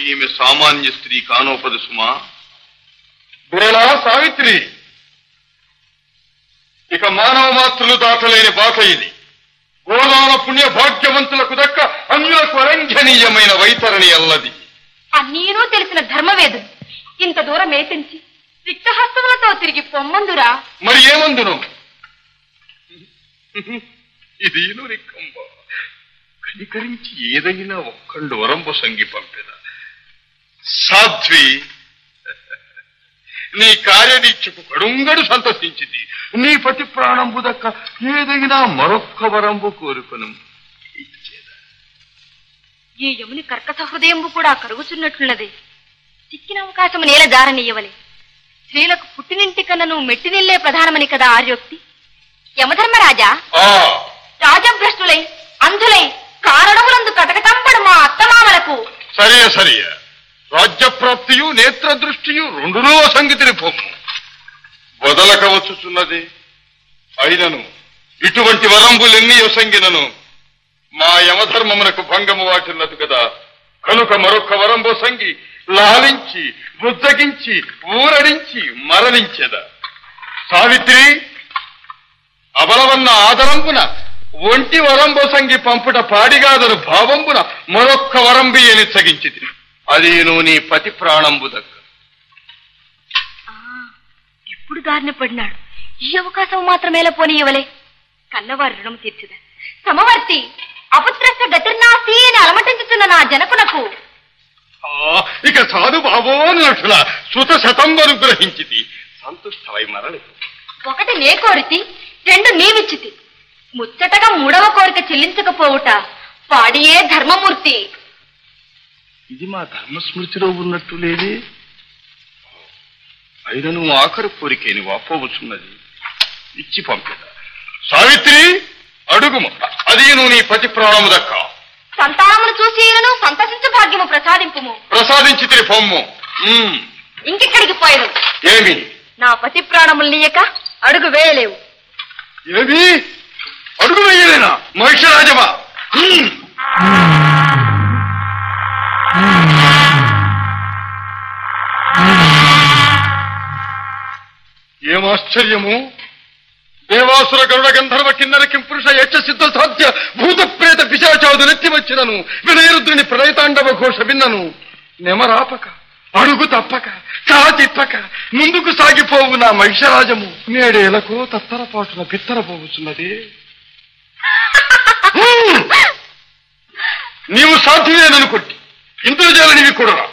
ఈమె సామాన్య స్త్రీ కానోపదు సుమా వేళ సావిత్రి ఇక మానవ మాతృలు దాటలేని బాట ఇది గోదాన పుణ్య భాగ్యవంతులకు దక్క అన్యులకు అరంజనీయమైన వైతరణి అల్లది అన్నీనూ తెలిసిన ధర్మవేదుడు ఇంత దూరం ఏతించి రిక్తహస్తములతో తిరిగి పొమ్మందురా మరి ఏమందును ఇది రిక్కంబ కనికరించి ఏదైనా ఒక్కళ్ళు వరంబు సంగి పంపిన సాధ్వి నీ కార్యదీక్షకు కడుంగడు సంతసించింది నీ పతి ప్రాణంబు దక్క ఏదైనా మరొక్క వరంబు కోరుకును ఇచ్చేదా ఈ యముని కర్కస హృదయంబు కూడా కరుగుచున్నట్లున్నది చిక్కిన అవకాశము నేల జారనీయవలే స్త్రీలకు పుట్టినింటి కన్నను మెట్టినిల్లే ప్రధానమని కదా ఆర్యోక్తి యమధర్మరాజా ఆ రాజభ్రష్టులై అంధులై కారణములందు కటకటంపడు మా అత్తమామలకు సరే సరే రాజ్యప్రాప్తియు నేత్ర దృష్టియు రెండునూ సంగతిని పొమ్ము వదలక వచ్చుచున్నది అయినను ఇటువంటి వరంబులెన్ని యొసంగినను మా యమధర్మమునకు భంగము వాటిల్లదు కదా కనుక మరొక వరంబు సంగి లాలించి బుద్ధగించి ఊరడించి మరణించెద సావిత్రి అబలవన్న ఆదరంబున ఒంటి వరంబొసంగి పంపుట పాడిగాదను భావంబున మరొక్క వరంబి అని సగించిది అదేను నీ పతి ప్రాణంబు దక్క ఆ, ఇప్పుడు దారిన పడినాడు ఈ అవకాశం మాత్రమేలా పోనీయవలే కన్నవారి రుణం తీర్చుదా సమవర్తి అపుత్రస్య గతిర్నాస్తి అని అలమటించుతున్న నా జనకునకు ఆ, ఇక సాధు బాబో నటుల సుత శతంబను గ్రహించిది సంతుష్టమై మరలి ఒకటి నే కోరితి రెండు నీవిచ్చితి ముచ్చటగా మూడవ కోరిక చెల్లించకపోవుట పాడియే ధర్మమూర్తి ఇది మా ధర్మస్మృతిలో ఉన్నట్టు లేదే అయినను ఆఖరు కోరికేని వాపోవచ్చున్నది ఇచ్చి పంపిద సావిత్రి అడుగుము అది నువ్వు నీ పతి ప్రాణము దక్క సంతానమును చూసి ఈయనను సంతసించు భాగ్యము ప్రసాదింపుము ప్రసాదించి తిరి పొమ్ము ఉమ్, ఇంకెక్కడికి పోయదు ఏమి నా పతి ప్రాణములు నీయక అడుగు వేయలేవు ఏమి అడుగు వేయలేనా మహిషరాజమా ఉమ్. ఏమాశ్చర్యము దేవాసుర గరుడ గంధర్వ కిన్నర కింపురుష యక్ష సిద్ధ సాధ్య భూత ప్రేత పిశాచాదు నెత్తి వచ్చినను వినయరుద్రుని ప్రళయతాండవ ఘోష విన్నను నెమరాపక అడుగు తప్పక కా తిప్పక ముందుకు సాగిపోవు నా మహిషరాజము నేడేలకు తత్తరపాటున బిత్తరపోవచ్చున్నది నీవు సాధ్యమేననుకుంటి ఇంద్రజాలనివి కూడా